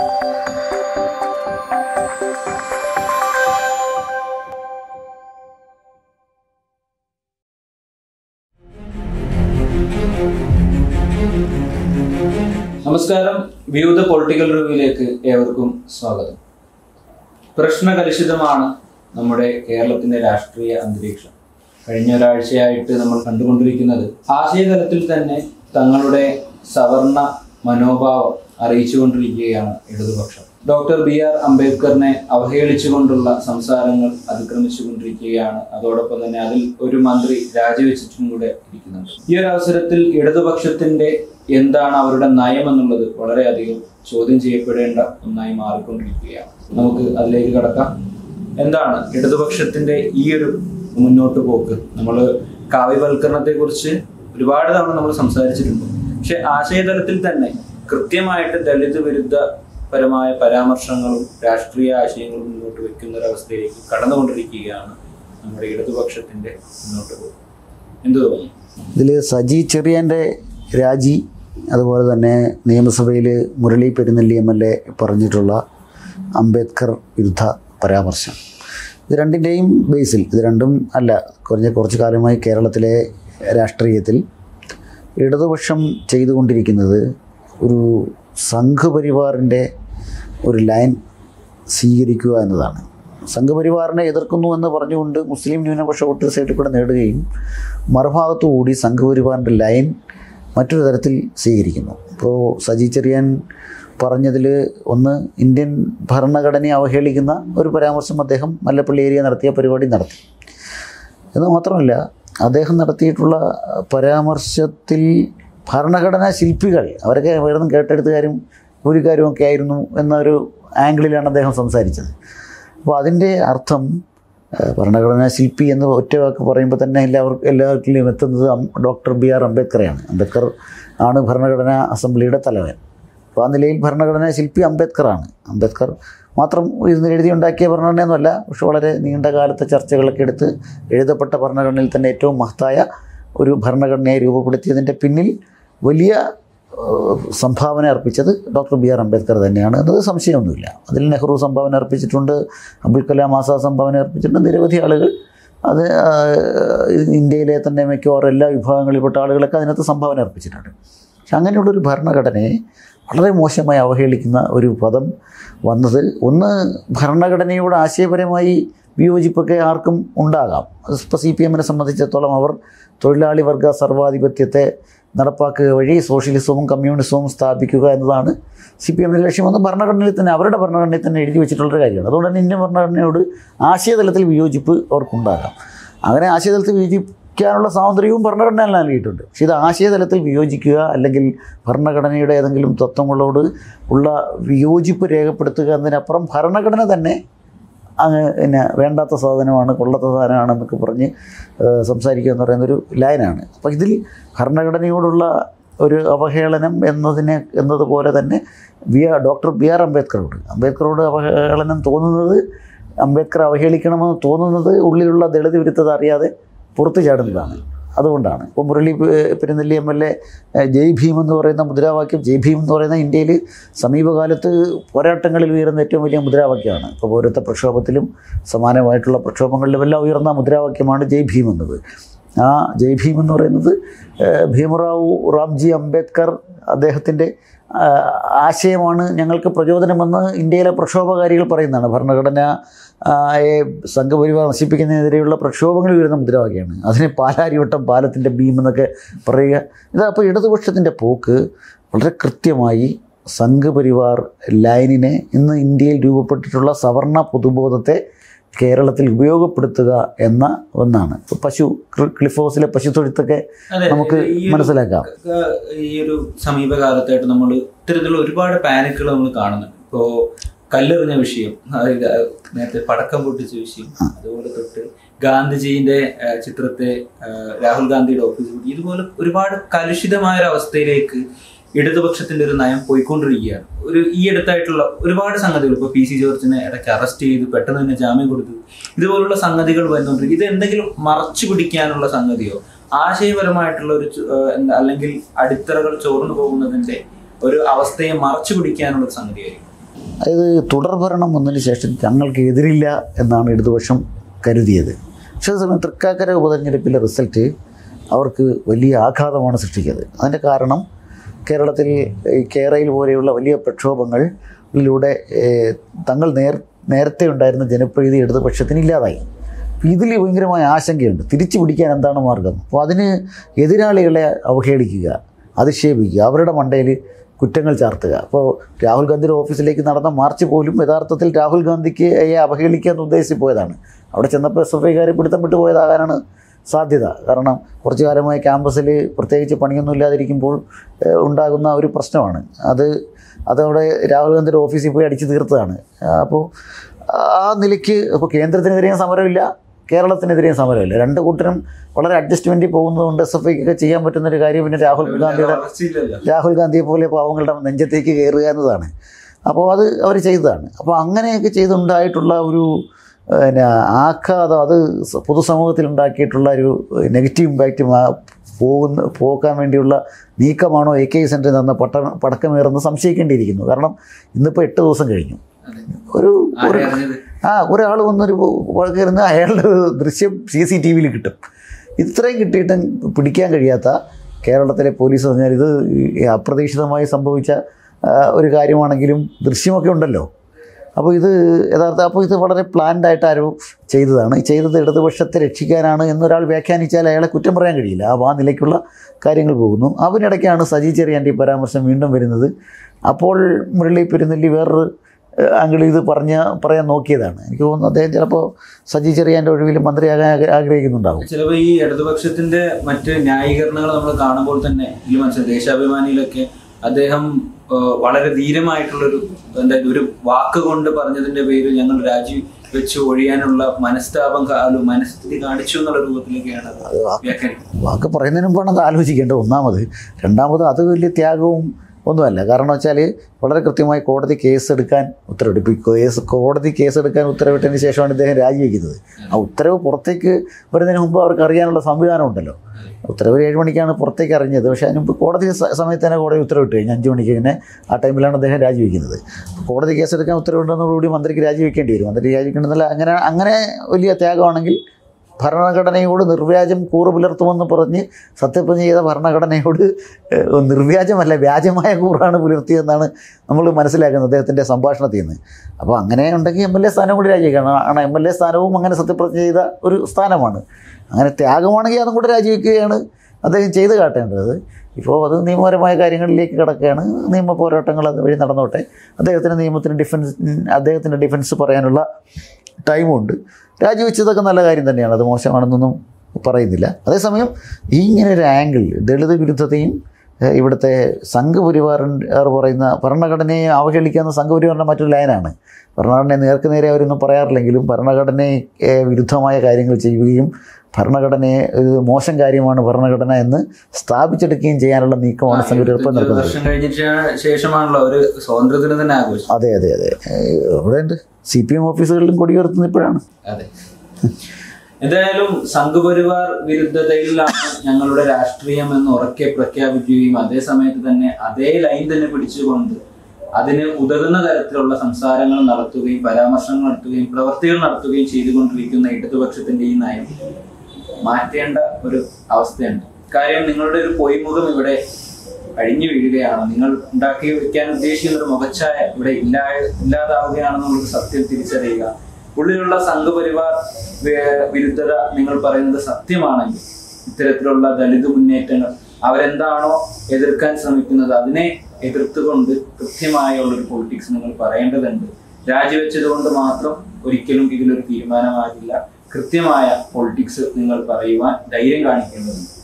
നമസ്കാരം വിവിധ പൊളിറ്റിക്കൽ റിവ്യൂയിലേക്ക് ഏവർക്കും സ്വാഗതം പ്രശ്നകലുഷിതമാണ് നമ്മുടെ കേരളത്തിന്റെ രാഷ്ട്രീയ അന്തരീക്ഷം കഴിഞ്ഞ ഒരാഴ്ചയായിട്ട് നമ്മൾ കണ്ടുകൊണ്ടിരിക്കുന്നത് ആശയതലത്തിൽ തന്നെ തങ്ങളുടെ സവർണ മനോഭാവം അറിയിച്ചുകൊണ്ടിരിക്കുകയാണ് ഇടതുപക്ഷം ഡോക്ടർ ബി ആർ അംബേദ്കറിനെ അവഹേളിച്ചുകൊണ്ടുള്ള സംസാരങ്ങൾ അതിക്രമിച്ചുകൊണ്ടിരിക്കുകയാണ് അതോടൊപ്പം തന്നെ അതിൽ ഒരു മന്ത്രി രാജിവെച്ചിട്ടും കൂടെ ഇരിക്കുന്നുണ്ട് ഈ ഒരു അവസരത്തിൽ ഇടതുപക്ഷത്തിന്റെ എന്താണ് അവരുടെ നയം എന്നുള്ളത് വളരെയധികം ചോദ്യം ചെയ്യപ്പെടേണ്ട ഒന്നായി മാറിക്കൊണ്ടിരിക്കുകയാണ് നമുക്ക് അതിലേക്ക് കടക്കാം എന്താണ് ഇടതുപക്ഷത്തിന്റെ ഈ ഒരു മുന്നോട്ട് പോക്ക് നമ്മൾ കാവ്യവൽക്കരണത്തെ കുറിച്ച് ഒരുപാട് തവണ നമ്മൾ സംസാരിച്ചിട്ടുണ്ട് പക്ഷെ ആശയതലത്തിൽ തന്നെ കൃത്യമായിട്ട് ദളിത് വിരുദ്ധ പരമായ പരാമർശങ്ങളും രാഷ്ട്രീയ ആശയങ്ങളും മുന്നോട്ട് വെക്കുന്ന ഒരു അവസ്ഥയിലേക്ക് കടന്നുകൊണ്ടിരിക്കുകയാണ് നമ്മുടെ ഇടതുപക്ഷത്തിന്റെ മുന്നോട്ട് പോക്ക് എന്തു തോന്നുന്നു ഇതിൽ സജി ചെറിയൻ്റെ രാജി അതുപോലെ തന്നെ നിയമസഭയിൽ Murali Perunnelli M L A പറഞ്ഞിട്ടുള്ള അംബേദ്കർ വിരുദ്ധ പരാമർശം ഇത് രണ്ടിൻ്റെയും ബേസിൽ ഇത് രണ്ടും അല്ല കുറഞ്ഞ കുറച്ച് കാലമായി കേരളത്തിലെ രാഷ്ട്രീയത്തിൽ ഇടതുപക്ഷം ചെയ്തുകൊണ്ടിരിക്കുന്നത് ഒരു സംഘപരിവാറിൻ്റെ ഒരു ലൈൻ സ്വീകരിക്കുക എന്നതാണ് സംഘപരിവാറിനെ എതിർക്കുന്നു എന്ന് പറഞ്ഞുകൊണ്ട് മുസ്ലിം ന്യൂനപക്ഷ വോട്ട് സൈഡിൽ കൂടെ നേടുകയും മറുഭാഗത്തു കൂടി സംഘപരിവാറിൻ്റെ ലൈൻ മറ്റൊരു തരത്തിൽ സ്വീകരിക്കുന്നു ഇപ്പോൾ സജി ചെറിയാൻ പറഞ്ഞതിൽ ഒന്ന് ഇന്ത്യൻ ഭരണഘടനയെ അവഹേളിക്കുന്ന ഒരു പരാമർശം അദ്ദേഹം മല്ലപ്പള്ളി ഏരിയ നടത്തിയ പരിപാടി നടത്തി എന്ന് മാത്രമല്ല അദ്ദേഹം നടത്തിയിട്ടുള്ള പരാമർശത്തിൽ ഭരണഘടനാ ശില്പികൾ അവരൊക്കെ വേറെ കേട്ടെടുത്തുകാരും കൂലിക്കാരുമൊക്കെ ആയിരുന്നു എന്നൊരു ആംഗിളിലാണ് അദ്ദേഹം സംസാരിച്ചത് അപ്പോൾ അതിൻ്റെ അർത്ഥം ഏഹ്, ഭരണഘടനാ ശില്പി എന്ന് ഒറ്റ വാക്ക് പറയുമ്പോൾ തന്നെ എല്ലാവർക്കും എല്ലാവർക്കും എത്തുന്നത് അം- ഡോക്ടർ ബി ആർ അംബേദ്കറെയാണ് അംബേദ്കർ ആണ് ഭരണഘടനാ അസംബ്ലിയുടെ തലവൻ അപ്പോൾ ആ നിലയിൽ ഭരണഘടനാ ശില്പി അംബേദ്കറാണ് അംബേദ്കർ മാത്രം ഇരുന്ന് എഴുതിയുണ്ടാക്കിയ ഭരണഘടനയൊന്നുമല്ല പക്ഷെ വളരെ നീണ്ട കാലത്തെ ചർച്ചകളൊക്കെ എടുത്ത് എഴുതപ്പെട്ട ഭരണഘടനയിൽ തന്നെ ഏറ്റവും മഹത്തായ ഒരു ഭരണഘടനയെ രൂപപ്പെടുത്തിയതിൻ്റെ പിന്നിൽ വലിയ ഏഹ്, സംഭാവന അർപ്പിച്ചത് ഡോക്ടർ ബി ആർ അംബേദ്കർ തന്നെയാണ് എന്നത് സംശയമൊന്നുമില്ല അതിൽ നെഹ്റു സംഭാവന അർപ്പിച്ചിട്ടുണ്ട് അബുൽ കലാം ആസാദ് സംഭാവന അർപ്പിച്ചിട്ടുണ്ട് നിരവധി ആളുകൾ അത് ആഹ്, ഇന്ത്യയിലെ തന്നെ മിക്കവാറും എല്ലാ വിഭാഗങ്ങളിൽപ്പെട്ട ആളുകളൊക്കെ അതിനകത്ത് സംഭാവന അർപ്പിച്ചിട്ടുണ്ട് പക്ഷെ അങ്ങനെയുള്ളൊരു ഭരണഘടനയെ വളരെ മോശമായി അവഹേളിക്കുന്ന ഒരു പദം വന്നത് ഒന്ന് ഭരണഘടനയോട് ആശയപരമായി വിയോജിപ്പൊക്കെ ആർക്കും ഉണ്ടാകാം അത് ഇപ്പോൾ സി പി എമ്മിനെ സംബന്ധിച്ചിടത്തോളം അവർ തൊഴിലാളി വർഗ സർവാധിപത്യത്തെ നടപ്പാക്കുക വഴി സോഷ്യലിസവും കമ്മ്യൂണിസവും സ്ഥാപിക്കുക എന്നതാണ് സി പി എമ്മിൻ്റെ ലക്ഷ്യമെന്ന് ഭരണഘടനയിൽ തന്നെ അവരുടെ ഭരണഘടനയിൽ തന്നെ എഴുതി വെച്ചിട്ടുള്ളൊരു കാര്യമാണ് അതുകൊണ്ട് തന്നെ ഇന്ത്യൻ ഭരണഘടനയോട് ആശയതലത്തിൽ വിയോജിപ്പ് അവർക്കുണ്ടാകാം അങ്ങനെ ആശയതലത്തിൽ വിയോജിക്കാനുള്ള സ്വാതന്ത്ര്യവും ഭരണഘടന നൽകിയിട്ടുണ്ട് പക്ഷേ ഇത് ആശയതലത്തിൽ വിയോജിക്കുക അല്ലെങ്കിൽ ഭരണഘടനയുടെ ഏതെങ്കിലും തത്വങ്ങളോട് ഉള്ള വിയോജിപ്പ് രേഖപ്പെടുത്തുക എന്നതിനപ്പുറം ഭരണഘടന തന്നെ അങ്ങ് പിന്നെ വേണ്ടാത്ത സാധനമാണ് കൊള്ളാത്ത സാധനമാണെന്നൊക്കെ പറഞ്ഞ് ഏഹ്, സംസാരിക്കുക എന്ന് പറയുന്നൊരു ലൈനാണ് അപ്പോൾ ഇതിൽ ഭരണഘടനയോടുള്ള ഒരു അവഹേളനം എന്നതിനെ എന്നതുപോലെ തന്നെ B R doctor B R അംബേദ്കറോട് അംബേദ്കറോട് അവഹേളനം തോന്നുന്നത് അംബേദ്കർ അവഹേളിക്കണമെന്ന് തോന്നുന്നത് ഉള്ളിലുള്ള ദളിത് വിരുദ്ധത അറിയാതെ പുറത്തു ചാടുന്നതാണ് അതുകൊണ്ടാണ് ഇപ്പോൾ മുരളി പെ- Perunnelli M L A Jai Bhim എന്ന് പറയുന്ന മുദ്രാവാക്യം ജയ് ഭീം എന്ന് പറയുന്ന ഇന്ത്യയിൽ സമീപകാലത്ത് പോരാട്ടങ്ങളിൽ ഉയർന്ന ഏറ്റവും വലിയ മുദ്രാവാക്യമാണ് ഇപ്പോൾ പൗരത്വ പ്രക്ഷോഭത്തിലും സമാനമായിട്ടുള്ള പ്രക്ഷോഭങ്ങളിലുമെല്ലാം ഉയർന്ന മുദ്രാവാക്യമാണ് ജയ് ഭീം എന്നത് ആ ജയ് ഭീം എന്ന് പറയുന്നത് ഏഹ്, ഭീമറാവു റാംജി അംബേദ്കർ അദ്ദേഹത്തിൻ്റെ ആ, ആശയമാണ് ഞങ്ങൾക്ക് പ്രചോദനമെന്ന് ഇന്ത്യയിലെ പ്രക്ഷോഭകാരികൾ പറയുന്നതാണ് ഭരണഘടന ആ, യെ സംഘപരിവാർ നശിപ്പിക്കുന്നതിനെതിരെയുള്ള പ്രക്ഷോഭങ്ങൾ വരുന്ന മുദ്രാവാക്യമാണ് അതിനെ പാലാരിവട്ടം പാലത്തിൻ്റെ ഭീം എന്നൊക്കെ പറയുക ഇത് അപ്പോൾ ഇടതുപക്ഷത്തിൻ്റെ പോക്ക് വളരെ കൃത്യമായി സംഘപരിവാർ ലൈനിനെ ഇന്ന് ഇന്ത്യയിൽ രൂപപ്പെട്ടിട്ടുള്ള സവർണ പൊതുബോധത്തെ കേരളത്തിൽ ഉപയോഗപ്പെടുത്തുക എന്ന ഒന്നാണ് ഇപ്പോൾ പശു ക്ലി- ക്ലിഫ് ഹൗസിലെ പശു തൊഴുത്തൊക്കെ അതെ, നമുക്ക് ഈ ഒരു മനസ്സിലാക്കാം ക- ഈ ഒരു സമീപകാലത്തായിട്ട് നമ്മൾ ഇത്തരത്തിലുള്ള ഒരുപാട് പാനിക്കുകൾ നമ്മൾ കാണുന്നുണ്ട് ഇപ്പോ കല്ലെറിഞ്ഞ വിഷയം അതായത് നേരത്തെ പടക്കം പൊട്ടിച്ച വിഷയം അതുപോലെ തൊട്ട് ഗാന്ധിജീന്റെ ആ, ചിത്രത്തെ ആ, രാഹുൽ ഗാന്ധിയുടെ ഓഫീസിൽ ഇതുപോലെ ഒരുപാട് കലുഷിതമായ ഒരു അവസ്ഥയിലേക്ക് ഇടതുപക്ഷത്തിന്റെ ഒരു നയം പോയിക്കൊണ്ടിരിക്കുകയാണ് ഒരു ഈ അടുത്തായിട്ടുള്ള ഒരുപാട് സംഗതികൾ ഇപ്പൊ പി സി ജോർജിനെ ഇടയ്ക്ക് അറസ്റ്റ് ചെയ്ത് പെട്ടെന്ന് തന്നെ ജാമ്യം കൊടുത്തു ഇതുപോലുള്ള സംഗതികൾ വന്നുകൊണ്ടിരിക്കും ഇത് എന്തെങ്കിലും മറച്ചു പിടിക്കാനുള്ള സംഗതിയോ ആശയപരമായിട്ടുള്ള ഒരു ചു- ഏഹ് എന്താ അല്ലെങ്കിൽ അടിത്തറകൾ ചോർന്നു പോകുന്നതിന്റെ ഒരു അവസ്ഥയെ മറച്ചു പിടിക്കാനുള്ള ഒരു സംഗതിയായിരിക്കും അതായത് തുടർഭരണം വന്നതിന് ശേഷം ഞങ്ങൾക്ക് എതിരില്ല എന്നാണ് ഇടതുപക്ഷം കരുതിയത് പക്ഷേ അതേസമയം തൃക്കാക്കര ഉപതെരഞ്ഞെടുപ്പിലെ റിസൾട്ട് അവർക്ക് വലിയ ആഘാതമാണ് സൃഷ്ടിച്ചത് അതിൻ്റെ കാരണം കേരളത്തിൽ ഈ കേരയിൽ പോലെയുള്ള വലിയ പ്രക്ഷോഭങ്ങളിലൂടെ ഏഹ്, തങ്ങൾ നേർ നേരത്തെ ഉണ്ടായിരുന്ന ജനപ്രീതി ഇടതുപക്ഷത്തിന് ഇല്ലാതായി ഇതിൽ ഭയങ്കരമായ ആശങ്കയുണ്ട് തിരിച്ചു പിടിക്കാൻ എന്താണ് മാർഗം അപ്പോൾ അതിന് എതിരാളികളെ അവഹേളിക്കുക അധിക്ഷേപിക്കുക അവരുടെ മണ്ടയിൽ കുറ്റങ്ങൾ ചാർത്തുക അപ്പോൾ രാഹുൽ ഗാന്ധിയുടെ ഓഫീസിലേക്ക് നടന്ന മാർച്ച് പോലും യഥാർത്ഥത്തിൽ രാഹുൽ ഗാന്ധിക്ക് അയെ അവഹേളിക്കാൻ ഉദ്ദേശിച്ച് പോയതാണ് അവിടെ ചെന്നപ്പോൾ എസ് എഫ് ഐക്കാരെ പിടുത്തം വിട്ടു പോയതാകാനാണ് സാധ്യത കാരണം കുറച്ചു കാലമായി ക്യാമ്പസിൽ പ്രത്യേകിച്ച് പണിയൊന്നും ഇല്ലാതിരിക്കുമ്പോൾ ഏഹ്, ഉണ്ടാകുന്ന ഒരു പ്രശ്നമാണ് അത് അതവിടെ രാഹുൽ ഗാന്ധിയുടെ ഓഫീസിൽ പോയി അടിച്ചു തീർത്തതാണ് അപ്പോൾ ആ നിലയ്ക്ക് ഇപ്പോൾ കേന്ദ്രത്തിനെതിരെയും സമരമില്ല കേരളത്തിനെതിരെയും സമരമില്ല രണ്ട് കൂട്ടരും വളരെ അഡ്ജസ്റ്റ്മെൻറ്റിൽ പോകുന്നതുകൊണ്ട് എസ് എഫ് ഐക്കൊക്കെ ചെയ്യാൻ പറ്റുന്ന ഒരു കാര്യം പിന്നെ രാഹുൽ ഗാന്ധിയുടെ വളർച്ചയില്ലല്ലോ രാഹുൽ ഗാന്ധിയെ പോലെ പാവങ്ങളുടെ നെഞ്ചത്തേക്ക് കയറുക എന്നതാണ് അപ്പോൾ അത് അവർ ചെയ്തതാണ് അപ്പോൾ അങ്ങനെയൊക്കെ ചെയ്തുണ്ടായിട്ടുള്ള ഒരു പിന്നെ ആഘാതം അത് സ- പൊതുസമൂഹത്തിൽ ഉണ്ടാക്കിയിട്ടുള്ള ഒരു നെഗറ്റീവ് ഇമ്പാക്റ്റ് പോകുന്ന പോക്കാൻ വേണ്ടിയുള്ള നീക്കമാണോ എ കെ സെൻറ്ററിൽ നിന്ന് പട്ട പടക്കമേറെന്ന് സംശയിക്കേണ്ടിയിരിക്കുന്നു കാരണം ഇന്നിപ്പോൾ എട്ട് ദിവസം കഴിഞ്ഞു അതെ. ഒരു ഒരു ആരെ അറിഞ്ഞത് ആ ഒരാൾ വന്നൊരു വഴക്കരുന്ന് അയാളുടെ ഒരു ദൃശ്യം സി സി ടി വിയിൽ കിട്ടും ഇത്രയും കിട്ടിയിട്ടും പിടിക്കാൻ കഴിയാത്ത കേരളത്തിലെ പോലീസ് പറഞ്ഞാൽ ഇത് ഈ അപ്രതീക്ഷിതമായി സംഭവിച്ച ആ, ഒരു കാര്യമാണെങ്കിലും ദൃശ്യമൊക്കെ ഉണ്ടല്ലോ അപ്പോൾ ഇത് യഥാർത്ഥ അപ്പോൾ ഇത് വളരെ പ്ലാൻഡ് ആയിട്ട് ആരോ ചെയ്തതാണ് ഈ ചെയ്തത് ഇടതുപക്ഷത്തെ രക്ഷിക്കാനാണ് എന്നൊരാൾ വ്യാഖ്യാനിച്ചാൽ അയാളെ കുറ്റം പറയാൻ കഴിയില്ല ആ ആ നിലയ്ക്കുള്ള കാര്യങ്ങൾ പോകുന്നു അതിനിടയ്ക്കാണ് സജി ചെറിയാൻ്റെ ഈ പരാമർശം വീണ്ടും വരുന്നത് അപ്പോൾ മുരളി പെരുന്നെല്ലി വേറൊരു ആംഗിൾ ഇത് പറഞ്ഞ പറയാൻ നോക്കിയതാണ് എനിക്ക് തോന്നുന്നു അദ്ദേഹം ചിലപ്പോൾ സജി ചെറിയാൻ്റെ ഒഴിവിൽ മന്ത്രിയാകാൻ ആഗ്ര- ആഗ്രഹിക്കുന്നുണ്ടാവും ചിലപ്പോൾ ഈ ഇടതുപക്ഷത്തിന്റെ മറ്റ് ന്യായീകരണങ്ങൾ നമ്മൾ കാണുമ്പോൾ തന്നെ ഇതിൽ മനസ്സിലായി ദേശാഭിമാനിയിലൊക്കെ അദ്ദേഹം ആ, വളരെ ധീരമായിട്ടുള്ളൊരു എന്തായാലും ഒരു വാക്ക് കൊണ്ട് പറഞ്ഞതിന്റെ പേരിൽ ഞങ്ങൾ രാജി വെച്ച് ഒഴിയാനുള്ള മനസ്താപം കാ- ഒരു മനസ്ഥിതി കാണിച്ചു എന്നുള്ള രൂപത്തിലേക്കാണ് അത് വ്യാഖ്യാനിക്കുന്നത് വാക്ക് പറയുന്നതിന് മുമ്പാണ് അത് ആലോചിക്കേണ്ടത് ഒന്നാമത് രണ്ടാമത് അത് വലിയ ത്യാഗവും ഒന്നുമല്ല കാരണം വെച്ചാൽ വളരെ കൃത്യമായി കോടതി കേസ് എടുക്കാൻ ഉത്തരവിട്ടു ഇപ്പോൾ ഈ കേസ് കോടതി കേസ് എടുക്കാൻ ഉത്തരവിട്ടതിന് ശേഷമാണ് ഇദ്ദേഹം രാജിവെക്കുന്നത് ആ ഉത്തരവ് പുറത്തേക്ക് വരുന്നതിന് മുമ്പ് അവർക്ക് അറിയാനുള്ള സംവിധാനം ഉണ്ടല്ലോ ഉത്തരവ് ഏഴ് മണിക്കാണ് പുറത്തേക്ക് അറിഞ്ഞത് പക്ഷേ അതിന് മുമ്പ് കോടതി സ- സമയത്ത് തന്നെ കോടതി ഉത്തരവിട്ട് കഴിഞ്ഞ് അഞ്ച് മണിക്ക് തന്നെ ആ ടൈമിലാണ് അദ്ദേഹം രാജിവെക്കുന്നത് അപ്പോൾ കോടതി കേസെടുക്കാൻ ഉത്തരവിടുന്നതോടുകൂടി മന്ത്രിക്ക് രാജിവെക്കേണ്ടി വരും മന്ത്രി രാജിവെക്കണമെന്നല്ല അങ്ങനെ അങ്ങനെ വലിയ ത്യാഗമാണെങ്കിൽ ഭരണഘടനയോട് നിർവ്യാജം കൂറ് പുലർത്തുമെന്ന് പറഞ്ഞ് സത്യപ്രതിജ്ഞ ചെയ്ത ഭരണഘടനയോട് ഏഹ്, നിർവ്യാജമല്ല വ്യാജമായ കൂറാണ് പുലർത്തിയതെന്നാണ് നമ്മൾ മനസ്സിലാക്കുന്നത് അദ്ദേഹത്തിൻ്റെ സംഭാഷണത്തിൽ നിന്ന് അപ്പോൾ അങ്ങനെ ഉണ്ടെങ്കിൽ എം എൽ എ സ്ഥാനം കൂടി രാജിവെക്കണം കാരണം എം എൽ എ സ്ഥാനവും അങ്ങനെ സത്യപ്രതിജ്ഞ ചെയ്ത ഒരു സ്ഥാനമാണ് അങ്ങനെ ത്യാഗമാണെങ്കിൽ അതും കൂടെ രാജിവെക്കുകയാണ് അദ്ദേഹം ചെയ്ത് കാട്ടേണ്ടത് ഇപ്പോൾ അത് നിയമപരമായ കാര്യങ്ങളിലേക്ക് കിടക്കുകയാണ് നിയമ പോരാട്ടങ്ങൾ അത് വഴി നടന്നോട്ടെ അദ്ദേഹത്തിന് നിയമത്തിന് ഡിഫൻസ് അദ്ദേഹത്തിൻ്റെ ഡിഫൻസ് പറയാനുള്ള ടൈമുണ്ട് രാജിവെച്ചതൊക്കെ നല്ല കാര്യം തന്നെയാണ് അത് മോശമാണെന്നൊന്നും പറയുന്നില്ല അതേസമയം ഈ ഇങ്ങനെ ഒരു ആംഗിൾ ദളിത് വിരുദ്ധതയും ഏഹ്, ഇവിടുത്തെ സംഘപരിവാർ പറയുന്ന ഭരണഘടനയെ അവഹേളിക്കുന്ന സംഘപരിവാറിൻ്റെ മറ്റൊരു ലൈനാണ് ഭരണഘടനയെ നേർക്ക് നേരെ അവരൊന്നും പറയാറില്ലെങ്കിലും ഭരണഘടനയെ ഏഹ്, വിരുദ്ധമായ കാര്യങ്ങൾ ചെയ്യുകയും ഭരണഘടനയെ ഇത് മോശം കാര്യമാണ് ഭരണഘടന എന്ന് സ്ഥാപിച്ചെടുക്കുകയും ചെയ്യാനുള്ള നീക്കമാണ് സംഘപരിവാർ ഇപ്പം ഇരുപത്തഞ്ച് നടക്കുന്നത് വർഷം കഴിഞ്ഞിട്ട് ശേഷമാണല്ലോ ഒരു സ്വാതന്ത്ര്യദിനം തന്നെ ആഘോഷം അതെ അതെ അതെ ഏഹ്, ഇവിടെ ഉണ്ട് സി പി എം ഓഫീസുകളിലും കൊടിയുയർത്തുന്ന ഇപ്പോഴാണ് അതെ എന്തായാലും സംഘപരിവാർ വിരുദ്ധതയിലാണ് ഞങ്ങളുടെ രാഷ്ട്രീയം എന്ന് ഉറക്കെ പ്രഖ്യാപിക്കുകയും അതേ സമയത്ത് തന്നെ അതേ ലൈൻ തന്നെ പിടിച്ചുകൊണ്ട് അതിന് ഉതകുന്ന തരത്തിലുള്ള സംസാരങ്ങൾ നടത്തുകയും പരാമർശങ്ങൾ നടത്തുകയും പ്രവർത്തികൾ നടത്തുകയും ചെയ്തുകൊണ്ടിരിക്കുന്ന ഇടതുപക്ഷത്തിന്റെ ഈ നയം മാറ്റേണ്ട ഒരു അവസ്ഥയുണ്ട് കാര്യം നിങ്ങളുടെ ഒരു പൊയ്മുഖം ഇവിടെ അഴിഞ്ഞു വീഴുകയാണ് നിങ്ങൾ ഉണ്ടാക്കി വെക്കാൻ ഉദ്ദേശിക്കുന്ന ഒരു മുഖച്ഛായ ഇവിടെ ഇല്ലാ ഇല്ലാതാവുകയാണെന്നുള്ള സത്യം തിരിച്ചറിയുക ഉള്ളിലുള്ള സംഘപരിവാർ വേ- വിരുദ്ധത നിങ്ങൾ പറയുന്നത് സത്യമാണെങ്കിൽ ഇത്തരത്തിലുള്ള ദളിത് മുന്നേറ്റങ്ങൾ അവരെന്താണോ എതിർക്കാൻ ശ്രമിക്കുന്നത് അതിനെ എതിർത്തുകൊണ്ട് കൃത്യമായുള്ള ഒരു പൊളിറ്റിക്സ് നിങ്ങൾ പറയേണ്ടതുണ്ട് രാജിവെച്ചത് കൊണ്ട് മാത്രം ഒരിക്കലും ഇതിലൊരു തീരുമാനമാകില്ല കൃത്യമായ പൊളിറ്റിക്സ് നിങ്ങൾ പറയുവാൻ ധൈര്യം കാണിക്കേണ്ടതുണ്ട്